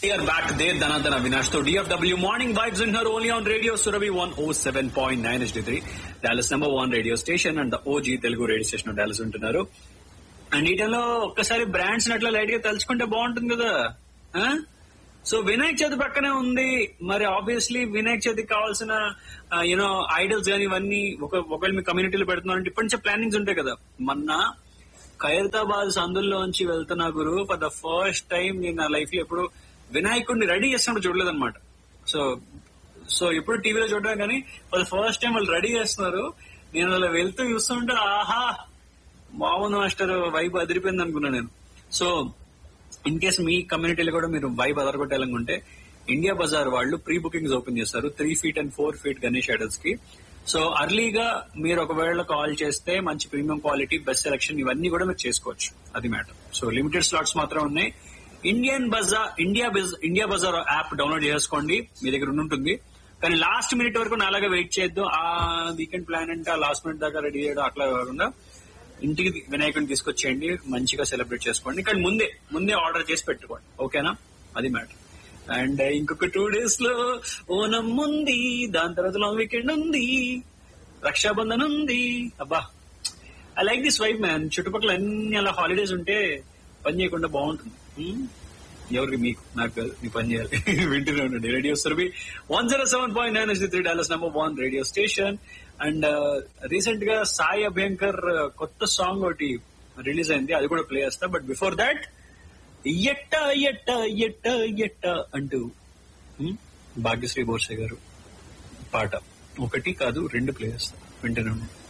We are back there, Dhanadhan Avinash. So DFW Morning Vibes in her only on Radio Surabhi 107.9 HD3. Dallas number one radio station and the OG Telugu radio station of Dallas ఉంటున్నారు and వీటిలో ఒక్కసారి brands అట్లా light గా తలుచుకుంటే బాగుంటుంది కదా so Vinayaka Chavithi పక్కనే ఉంది మరి ఆబ్వియస్లీ వినాయక చవితికి కావాల్సిన యూనో ఐడల్స్ కానీ ఇవన్నీ ఒక ఒకవేళ మీ కమ్యూనిటీలో పెడుతున్నారంటే ఇప్పటి నుంచే ప్లానింగ్స్ ఉంటాయి కదా మొన్న ఖైరతాబాద్ సందుల్లోంచి వెళ్తున్నా గురు ఫర్ ద ఫస్ట్ టైం నేను నా లైఫ్ లో ఎప్పుడు వినాయకుడిని రెడీ చేస్తున్నప్పుడు చూడలేదన్నమాట సో సో ఎప్పుడు టీవీలో చూడడం కానీ ఫర్ ద ఫస్ట్ టైం వాళ్ళు రెడీ చేస్తున్నారు నేను అలా వెళ్తూ చూస్తుంటే ఆహా మామూలు మాస్టర్ వైబ్ అదిరిపోయింది అనుకున్నా నేను సో ఇన్ కేస్ మీ కమ్యూనిటీలో కూడా మీరు వైబ్ అదరగొట్టాలనుకుంటే ఇండియా బజార్ వాళ్ళు ప్రీ బుకింగ్స్ ఓపెన్ చేస్తారు three feet and four feet Ganesh idols కి సో అర్లీగా మీరు ఒకవేళ కాల్ చేస్తే మంచి ప్రీమియం క్వాలిటీ బెస్ట్ సెలక్షన్ ఇవన్నీ కూడా మీరు చేసుకోవచ్చు అది మ్యాటర్ సో లిమిటెడ్ స్లాట్స్ మాత్రం ఉన్నాయి ఇండియన్ బజార్ ఇండియా బజ్- ఇండియా బజార్ యాప్ డౌన్లోడ్ చేసుకోండి మీ దగ్గర ఉంటుంది కానీ లాస్ట్ మినిట్ వరకు నాలాగా వెయిట్ చేయొద్దు ఆ వీకెండ్ ప్లాన్ అంటే ఆ లాస్ట్ మినిట్ దాకా రెడీ చేయడం అట్లా కాకుండా ఇంటికి వినాయకుడిని తీసుకొచ్చేయండి మంచిగా సెలబ్రేట్ చేసుకోండి కానీ ముందే ముందే ఆర్డర్ చేసి పెట్టుకోండి ఓకేనా అది మ్యాటర్ అండ్ ఇంకొక టూ డేస్ లో ఓనం ఉంది దాని తర్వాత లాంగ్ వీకెండ్ ఉంది రక్షాబంధన్ ఉంది అబ్బా I like this vibe man చుట్టుపక్కల అన్ని అలా హాలిడేస్ ఉంటే పని చేయకుండా బాగుంటుంది హ్మ్? ఎవరికి మీకు నాకు కాదు మీ పని చేయాలి వింటూనే ఉండండి రేడియో సర్వీ one zero seven point nine three dollars number one radio station and recent గా సాయి అభ్యంకర్ కొత్త సాంగ్ ఒకటి రిలీజ్ అయింది అది కూడా ప్లే చేస్తా బట్ బిఫోర్ దాట్ ఎట్ట ఎట్ట ఎట్ట ఎట్ట అంటూ హ్మ్? భాగ్యశ్రీ బోర్సే గారు పాట ఒకటి కాదు రెండు ప్లే చేస్తా వింటూనే ఉండండి